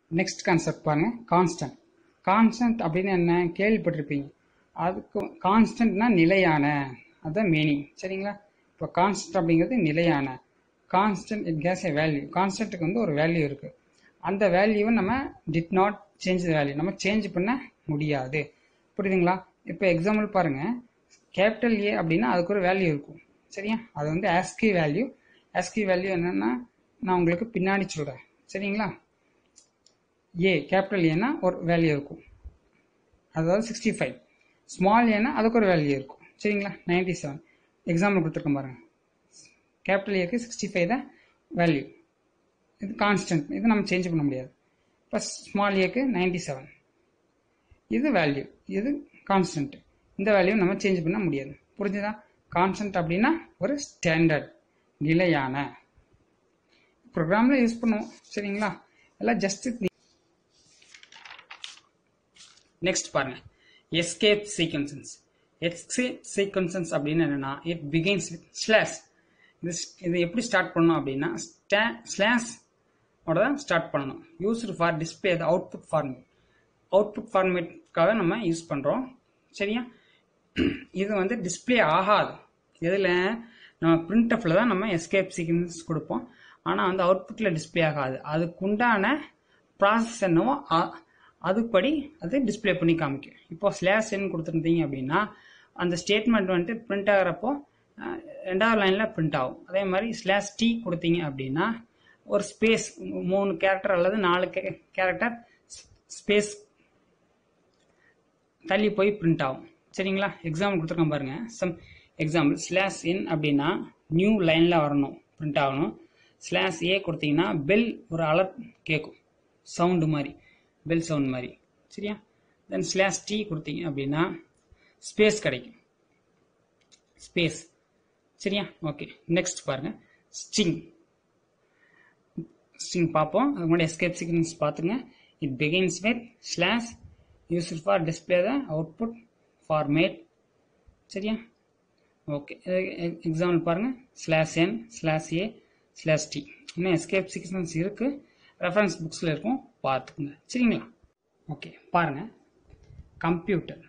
next concept பாருங்க constant constant அப்படின்னு என்ன கேள்விப்பட்டிருப்பீங்க அதுக்கு கான்ஸ்டன்ட்னா நிலையான அதுதான் மீனிங் சரிங்களா இப்போ கான்ஸ்டன்ட் அப்படிங்கிறது நிலையான constant it has a value கான்ஸ்டன்ட்டுக்கு வந்து ஒரு வேல்யூ இருக்குது அந்த வேல்யூவை நம்ம did not change the value நம்ம சேஞ்ச் பண்ண முடியாது புரியுதுங்களா இப்போ எக்ஸாம்பிள் பாருங்க கேபிட்டல் ஏ அப்படின்னா அதுக்கு ஒரு வேல்யூ இருக்கும் சரியா அது வந்து ஆஸ்கி வேல்யூ ஆஸ்கி வேல்யூ என்னன்னா நான் உங்களுக்கு பின்னாடி சொல்கிறேன் சரிங்களா ஏ கேபிட்டல் ஏன்னா ஒரு வேல்யூ இருக்கும் அதாவது சிக்ஸ்டி ஃபைவ் ஸ்மால் ஏன்னா அதுக்கு ஒரு வேல்யூ இருக்கும் சரிங்களா நைன்டி செவன் எக்ஸாம்பிள் கொடுத்துருக்கேன் பாருங்க கேபிட்டல் ஏக்கு சிக்ஸ்டி ஃபைவ் தான் வேல்யூ இது கான்ஸ்டன்ட் இது நம்ம சேஞ்ச் பண்ண முடியாது இப்போ ஸ்மால் ஏக்கு நைன்டி செவன் இது வேல்யூ இது கான்ஸ்டன்ட் இந்த வேல்யூ நம்ம சேஞ்ச் பண்ண முடியாது புரிஞ்சுதா கான்ஸ்டன்ட் அப்படின்னா ஒரு ஸ்டாண்டர்ட் நிலையான ப்ரோக்ராமில் யூஸ் பண்ணுவோம் சரிங்களா எல்லாம் ஜஸ்ட் நெக்ஸ்ட் பாருங்க எஸ்கேப் சீக்வன்சன்ஸ் எஸ்கேப் சீக்வன்சன்ஸ் அப்படின்னு என்னன்னா இட் பிகின்ஸ் வித் ஸ்லாஷ் இது இது எப்படி ஸ்டார்ட் பண்ணணும் அப்படின்னா ஸ்லாஷ் ஓட தான் ஸ்டார்ட் பண்ணணும் used for display the output format output ஃபார்மேட்காக நம்ம யூஸ் பண்ணுறோம் சரியா இது வந்து டிஸ்பிளே ஆகாது இதில் நம்ம பிரிண்டஃபில் தான் நம்ம எஸ்கேப் சீக்வன்ஸ் கொடுப்போம் ஆனால் வந்து அவுட்புட்டில் டிஸ்பிளே ஆகாது அதுக்குண்டான ப்ராசஸ் என்னவோ அதுபடி அது டிஸ்பிளே பண்ணி காமிக்கும் இப்போ ஸ்லேஷ் என் கொடுத்துருந்தீங்க அப்படின்னா அந்த ஸ்டேட்மெண்ட் வந்துட்டு பிரிண்ட் ஆகிறப்போ ரெண்டாவது லைனில் பிரிண்ட் ஆகும் அதே மாதிரி ஸ்லேஷ் டி கொடுத்தீங்க அப்படின்னா ஒரு ஸ்பேஸ் மூணு கேரக்டர் அல்லது நாலு கேரக்டர் ஸ்பேஸ் தள்ளி போய் பிரிண்ட் ஆகும் சரிங்களா எக்ஸாம்பிள் கொடுத்துருக்கேன் பாருங்க சம் எக்ஸாம்பிள் ஸ்லாஷ் இன் அப்படின்னா நியூ லைனில் வரணும் பிரிண்ட் ஆகணும் ஸ்லாஷ் ஏ கொடுத்தீங்கன்னா பெல் ஒரு அலர்ட் கேட்கும் சவுண்டு மாதிரி பெல் சவுண்ட் மாதிரி சரியா தென் ஸ்லாஷ் டி கொடுத்தீங்க அப்படின்னா ஸ்பேஸ் கிடைக்கும் ஸ்பேஸ் சரியா ஓகே நெக்ஸ்ட் பாருங்க ஸ்ட்ரிங் ஸ்ட்ரிங் பார்ப்போம் அது முன்னாடி எஸ்கேப் சீக்வன்ஸ் பார்த்துங்க it begins with slash used for display the output format சரியா ஓகே எக்ஸாம்பிள் பாருங்கள் slash n slash a slash t இன்னும் எஸ்கேப் சீக்வன்ஸ் இருக்குது ரெஃபரன்ஸ் புக்ஸில் இருக்கும் பார்த்துக்குங்க சரிங்களா ஓகே பாருங்கள் கம்ப்யூட்டர்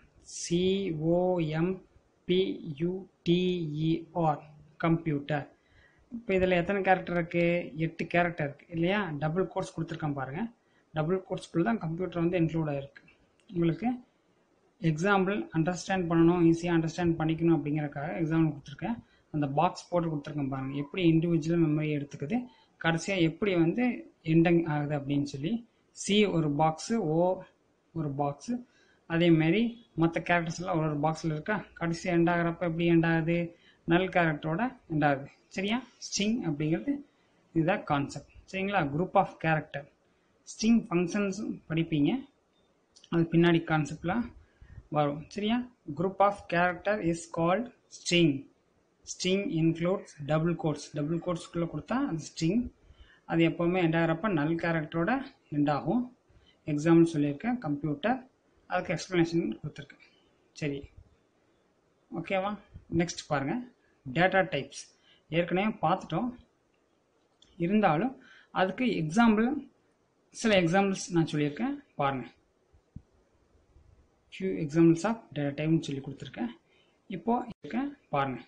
சிஓஎம்பியூடிஇஆர் கம்ப்யூட்டர் இப்போ இதில் எத்தனை கேரக்டர் இருக்குது எட்டு கேரக்டர் இருக்குது இல்லையா டபுள் கோர்ஸ் கொடுத்துருக்கேன் பாருங்கள் டபுள் கோர்ஸ்க்குள்ளே தான் கம்ப்யூட்டர் வந்து இன்க்ளூட் ஆகிருக்கு உங்களுக்கு எக்ஸாம்பிள் அண்டர்ஸ்டாண்ட் பண்ணணும் ஈஸியாக அண்டர்ஸ்டாண்ட் பண்ணிக்கணும் அப்படிங்கிறக்காக எக்ஸாம்பிள் கொடுத்துருக்கேன் அந்த பாக்ஸ் போட்டு கொடுத்துருக்கேன் பாருங்கள் எப்படி இண்டிவிஜுவல் மெமரி எடுத்துக்குது கடைசியாக எப்படி வந்து எண்டங் ஆகுது அப்படின்னு சொல்லி சி ஒரு பாக்ஸு ஓ ஒரு பாக்ஸு அதேமாரி மற்ற கேரக்டர்ஸ் எல்லாம் ஒரு ஒரு பாக்ஸில் இருக்கா கடைசி எண்ட் ஆகிறப்ப எப்படி எண்ட் ஆகுது நல் கேரக்டரோட எண்ட் ஆகுது சரியா ஸ்ட்ரிங் அப்படிங்கிறது இதுதான் கான்செப்ட் சரிங்களா group of character string functions படிப்பீங்க அது பின்னாடி கான்செப்டில் வரும் சரியா group of character is called string string includes double quotes double கோட்ஸ்குள்ளே கொடுத்தா அது ஸ்ட்ரிங் அது எப்போவுமே எண்ட் ஆகிறப்ப நல் கேரக்டரோட எண்ட் ஆகும் எக்ஸாம்பிள் சொல்லியிருக்கேன் கம்ப்யூட்டர் அதுக்கு எக்ஸ்ப்ளனேஷன் கொடுத்துருக்கேன் சரி ஓகேவா நெக்ஸ்ட் பாருங்கள் டேட்டா டைப்ஸ் ஏற்கனவே பார்த்துட்டோம் இருந்தாலும் அதுக்கு எக்ஸாம்பிள் சில எக்ஸாம்பிள்ஸ் நான் சொல்லியிருக்கேன் பாருங்கள் ஃபியூ எக்ஸாம்பிள்ஸ் ஆஃப் டேட்டா டைப்னு சொல்லி கொடுத்துருக்கேன் இப்போது இருக்கேன் பாருங்கள்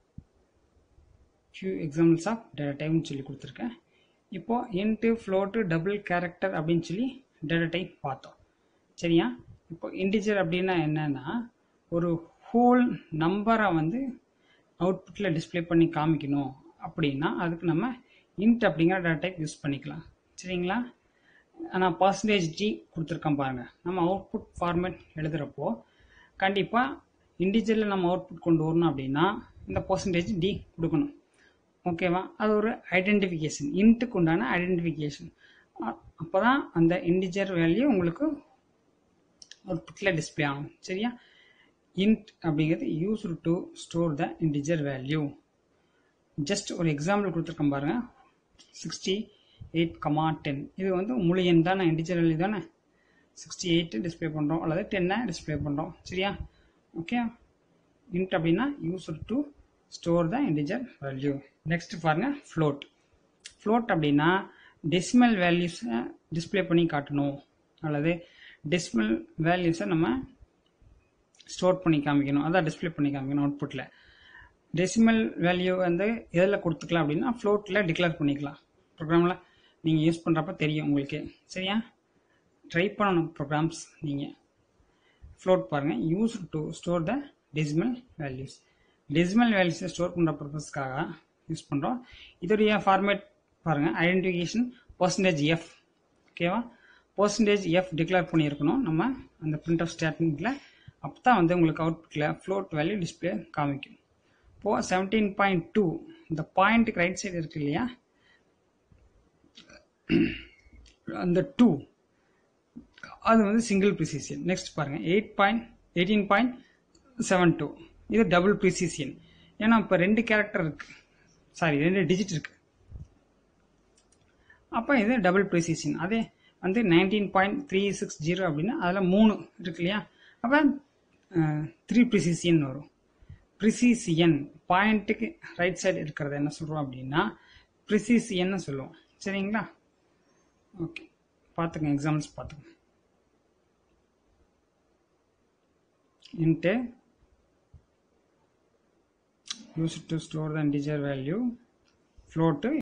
ஃபியூ எக்ஸாம்பிள்ஸ் ஆஃப் டேட்டா டைப்னு சொல்லி கொடுத்துருக்கேன் இப்போது இன்ட்டு ஃப்ளோட்டு டபுள் கேரக்டர் அப்படின்னு சொல்லி டேட்டா டைப் பார்த்தோம் சரியா இப்போ இன்டிஜர் அப்படின்னா என்னன்னா ஒரு ஹோல் நம்பரை வந்து அவுட்புட்டில் டிஸ்பிளே பண்ணி காமிக்கணும் அப்படின்னா அதுக்கு நம்ம இன்ட் அப்படிங்கிற டேட்டா டைப் யூஸ் பண்ணிக்கலாம் சரிங்களா நான் பர்சன்டேஜ் டி கொடுத்துருக்கேன் பாருங்கள் நம்ம அவுட்புட் ஃபார்மேட் எழுதுகிறப்போ கண்டிப்பாக இண்டிஜுவலில் நம்ம அவுட்புட் கொண்டு வரணும் அப்படின்னா இந்த பர்சன்டேஜ் டி கொடுக்கணும் ஓகேவா அது ஒரு ஐடென்டிஃபிகேஷன் இன்ட்டுக்கு உண்டான ஐடென்டிஃபிகேஷன் அப்போ தான் அந்த இண்டிஜர் வேல்யூ உங்களுக்கு அவுட்புட்டில் டிஸ்பிளே ஆகும் சரியா இன்ட் அப்படிங்கிறது used to store the integer value just ஒரு எக்ஸாம்பிள் கொடுத்துருக்கேன் பாருங்கள் சிக்ஸ்டி எயிட் கமா டென் இது வந்து முழு எண் தானே இண்டிஜர் வேல்யூ தானே சிக்ஸ்டி எயிட்டு டிஸ்பிளே பண்ணுறோம் அல்லது டென்னை டிஸ்பிளே பண்ணுறோம் சரியா ஓகே இன்ட் அப்படின்னா used to store the integer value next பாருங்க ஃப்ளோட் ஃப்ளோட் அப்படின்னா டெசிமல் வேல்யூஸை டிஸ்ப்ளே பண்ணி காட்டணும் அல்லது டெசிமல் வேல்யூஸை நம்ம ஸ்டோர் பண்ணி காமிக்கணும் அதான் டிஸ்ப்ளே பண்ணி காமிக்கணும் அவுட்புட்டில் டெசிமல் வேல்யூ வந்து எதில் கொடுத்துக்கலாம் அப்படின்னா ஃப்ளோட்டில் டிக்ளேர் பண்ணிக்கலாம் ப்ரோக்ராமில் நீங்கள் யூஸ் பண்ணுறப்ப தெரியும் உங்களுக்கு சரியா ட்ரை பண்ணணும் ப்ரோக்ராம்ஸ் நீங்கள் ஃப்ளோட் பாருங்கள் use to store the decimal values decimal வேல்யூஸை ஸ்டோர் பண்ணுற பர்பஸ்க்காக யூஸ் பண்ணுறோம் இதோடைய ஃபார்மேட் பாருங்கள் ஐடென்டிஃபிகேஷன் பர்சன்டேஜ் எஃப் ஓகேவா பர்சன்டேஜ் எஃப் டிக்ளேர் பண்ணியிருக்கணும் நம்ம அந்த பிரிண்ட் ஆஃப் ஸ்டேட்மெண்ட்டில் அப்போ தான் வந்து உங்களுக்கு அவுட்புட்டில் ஃப்ளோட் வேல்யூ டிஸ்பிளே காமிக்கும் இப்போது செவன்டீன் பாயிண்ட் டூ இந்த பாயிண்ட்டுக்கு ரைட் சைடு இருக்கு இல்லையா அந்த டூ அது வந்து சிங்கிள் ப்ரிசிஷியன் நெக்ஸ்ட் பாருங்கள் eight point eighteen point seven two இது டபுள் ப்ரிசிஷியன் ஏன்னா இப்போ ரெண்டு கேரக்டர் இருக்குது சாரி ரெண்டு டிஜிட் இருக்குது அப்போ இது டபுள் ப்ரிசிஷன் அதே வந்து nineteen point three six zero அப்படின்னா அதில் மூணு இருக்கு இல்லையா அப்போ த்ரீ ப்ரிசிசியன் வரும் ப்ரிசிசியன் பாயிண்ட்டுக்கு ரைட் சைடு இருக்கிறத என்ன சொல்கிறோம் அப்படின்னா ப்ரிசிசியன்னு சொல்லுவோம் சரிங்களா ஓகே பார்த்துங்க எக்ஸாம்பிள்ஸ் பார்த்துங்க int use to store the integer value float